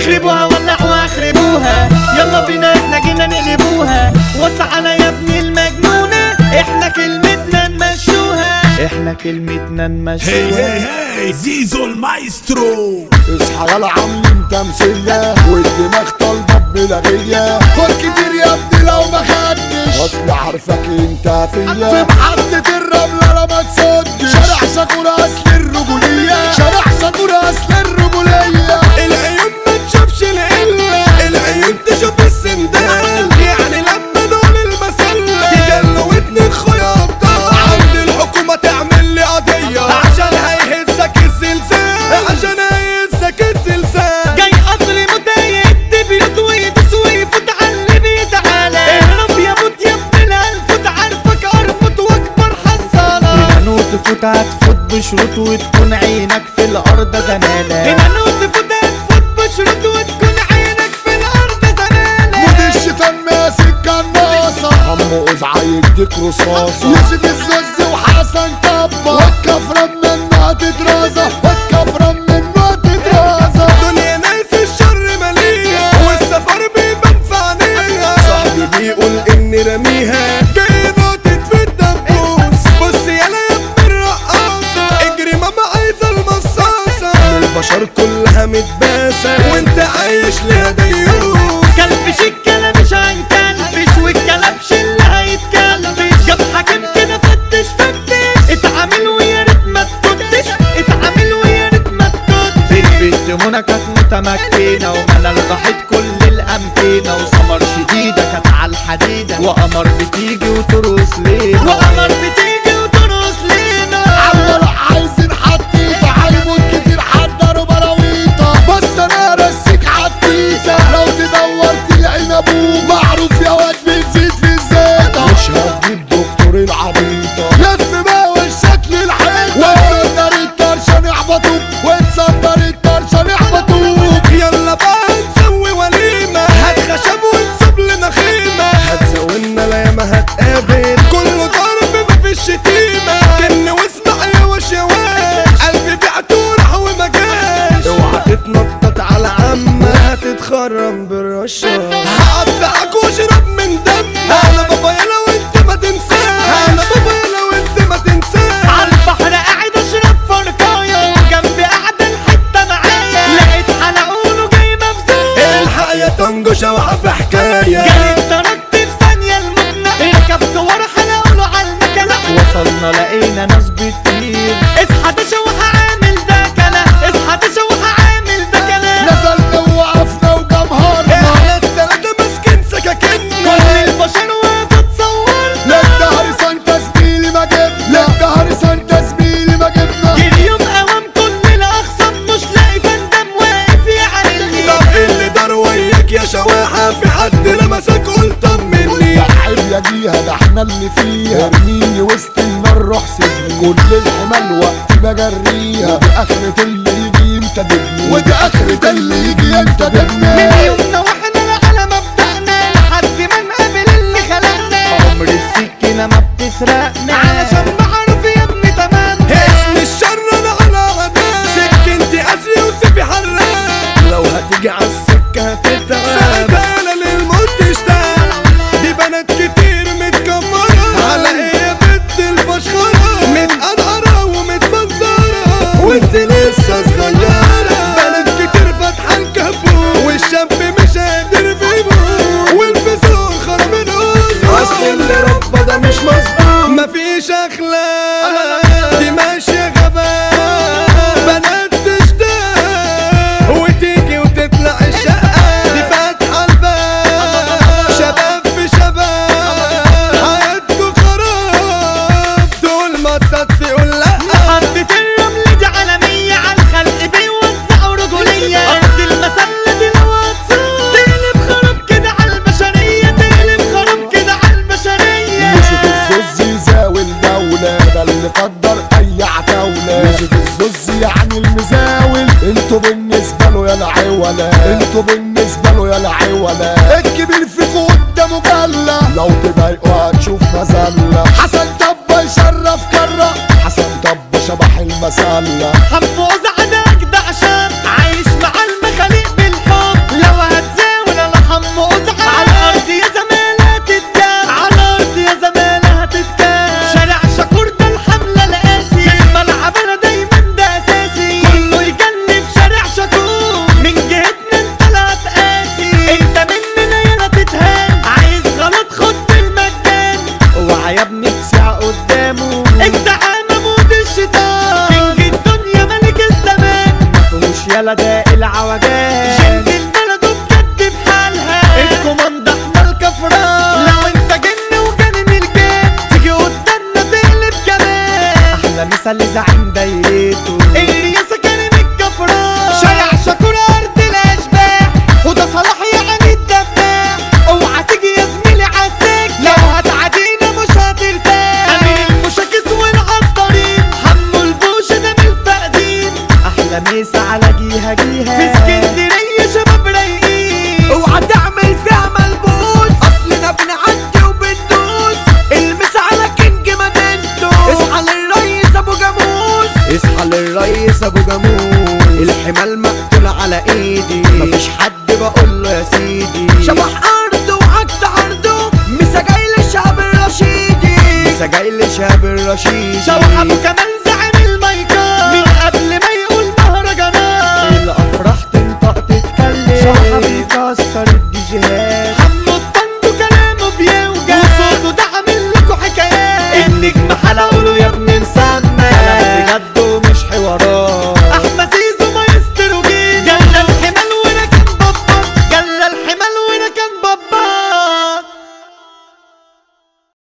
اخربوها ولعوا اخربوها يلا بينا احنا جينا نقلبوها وسعنا يا ابني المجنونة احنا كلمتنا نمشوها احنا كلمتنا هي نمشوها هي هي زيزو المايسترو اصحى يلا عاملين تمثيلية والدماغ طالبة بملاغية خد كتير يا ابني لو ما خدتش اصل عارفك انت فيا في محطة الرملة انا ما تصدش شارع شاكورة اصل الرجولية شارع شاكورة اصل الرجولية العيون ما تشوفش العلة العيون تشوف السندال يعني لما نقول المسلة تجلوا ودن الخياطة عند الحكومة تعمل لي قضية عشان هيهزك الزلزال عشان هيهزك الزلزال جاي قطر متايد بيوت ويدوس ويفوت على اللي بيتعالى اهرب يا موت يا ابن الالفوت عارفك ارفض واكبر حصالة هنا نوت فوت هتفوت بشروط وتكون عينك في الارض زمالة هنا نوت فوت هتفوت بشروط وتكون عينك في الارض زمالة مود الشيطان ماسك قناصة عمو قزعة يديك رصاصة يوسف الزوز وحسن كبة والكفرة منه هتترازة والكفرة منه هتترازة دنيا ناس الشر مليها والسفر بيبان في عينيها صاحبي بيقول اني رميها جاي نقطة في الدبوس بص يالا يا ابن الرقاصة اجري ماما عايزة المصاصة البشر كلها متباسة وانت عايش ليها ديوس كلبش الكلام مش هنكلبش والكلبش اللي هيتكلبش جاب حاكم كده فتش فتش اتعامل ويا ريت ما تكتش اتعامل ويا ريت ما تكتش البنت منى كانت متمكنة وملل ضحت كل الأمكنة وسمر شديدة كانت على الحديدة وقمر بتيجي وترقص لينا وقمر بتيجي وترقص لينا عمال عايزين حطيطة هيموت كتير حضروا براويطة بس انا رسيك حطيطة لو تدور تلاقينا ابوك معروف يا واد بنزيد في الزيطة مش هتجيب دكتور العبيطة لف بقى والشكل الحيطة وتصدر الطرشان يحبطوك وتصدر الطرشان يحبطوك يلا بقى نسوي وليمة هات خشب ونصب لنا خيمة هتزودنا لا ياما هتقابل كله ضرب مفيش شتيمة كن واسمع يا وش يا وش قلبي بعته راح وما جاش اوعى تتنطط على عمة هتتخرم بالرشاش هقطعك واشرب من دم انا بابا يلا وانت ما تنساش انا بابا يلا وانت ما تنساش عالبحر قاعد اشرب فرقاية وجنبي قاعدة الحتة معايا لقيت حلقونه جاي مبزوق الحياة تنجش اوعى في حكاية جريت تركت في ثانية المكنة ركبت ورا حلقونه على المكنة وصلنا لقينا ناس بتطير اصحى تشوح عامل ده كلا اصحى تشوح عامل ده كلا نزلنا ووقفنا وجمهرنا احنا التلاتة ماسكين سكاكيننا كل البشر واقفة تصور للدهر سانتا زميلي ما جبنا للدهر سانتا زميلي ما جبنا اليوم قوام كل الاخصام مش لاقي فندم واقف يعرلني طب إيه اللي دار وياك يا شواحة في حد لمسك قول طمني الحلية ديها ده احنا اللي فيها ارميني وسط النار روح سيبني كل الحمال وقت بجريها ودي اخرة اللي يجي انت تبني ودي اخرة اللي يجي انت من تبني يومنا واحنا على مبدأنا لحد ما نقابل اللي خلقنا عمر السكينة ما بتسرقنا علشان معروف يا ابني تمام اسم الشر انا على غداء سكنتي اسري وسيفي حراق لو هتيجي عالسكة هتتعب ساعتها انا للموت تشتاق دي بنات كتير متكمرة على ايه يا بنت الفشخرة متقرقرة ومتمنظرة وانت لسه صغيرة بنات كتير فاتحة الكبوت والشاب مش قادر في بوت والفسوق خرب الأوزة اصل اللي ربى ده مش مظبوط مفيش اخلاق دي ماشية غباء بنات تشتاق وتيجي وتطلع الشقة دي فاتحة الباب شباب في شباب حياتكوا خراب دول ما تقول لا حبة الرمل دي عالمية عالخلق بيوزعوا رجولية أرض المسلة دي لو هتصور تقلب خراب كده عالبشرية تقلب خراب كده عالبشرية يوسف الزوز يزاوي الدولة ده اللي قدر اي عتاولة يوسف الزوز يعني المزاول انتوا بالنسبة له يا العولة انتوا بالنسبة له يا العولة الكبير فيكوا قدامه جلة لو تضايقوا هتشوف مذلة حسن طب يشرف كرة حسن طب شبح المسلة حموز عدا أجدع شاب عايش مع المخاليق بالحب يلا ده العوجات جند البلد بجد بحالها الكوماندا احمد كفران لو انت جن وجنن الجن تيجي قدامنا تقلب كمان احلى مثال زعيم دايرته الرياسة كريم الكفران شارع شكور ارض الاشباح وده صلاح يعني الدباح اوعى تيجي يا زميلي عالسك لو هتعادينا مش هترتاح امين المشاكس والعطارين حمو البوش ده من الفقدين احلى ميسا على جيها جيها في اسكندريه شباب رايقين اوعى تعمل فيها ملبوس اصلنا بنعدي وبندوس المس على كينج مدينته اصحى للريس ابو جاموس اصحى للريس ابو جاموس الحمال مقتول على ايدي مفيش حد بقول له يا سيدي شبح ارض وعكت عرضه مسا جاي للشعب الرشيدي لسه جاي لشاب الرشيد شوح ابو كمال زعيم المايكات من قبل ما يقول مهرجانات الافراح تنطق تتكلم شوح بيكسر الديجيهات حمو الطنجو كلامه بيوجع وصوته ده عامل لكم حكايات النجم حلقوا له يا ابن مسا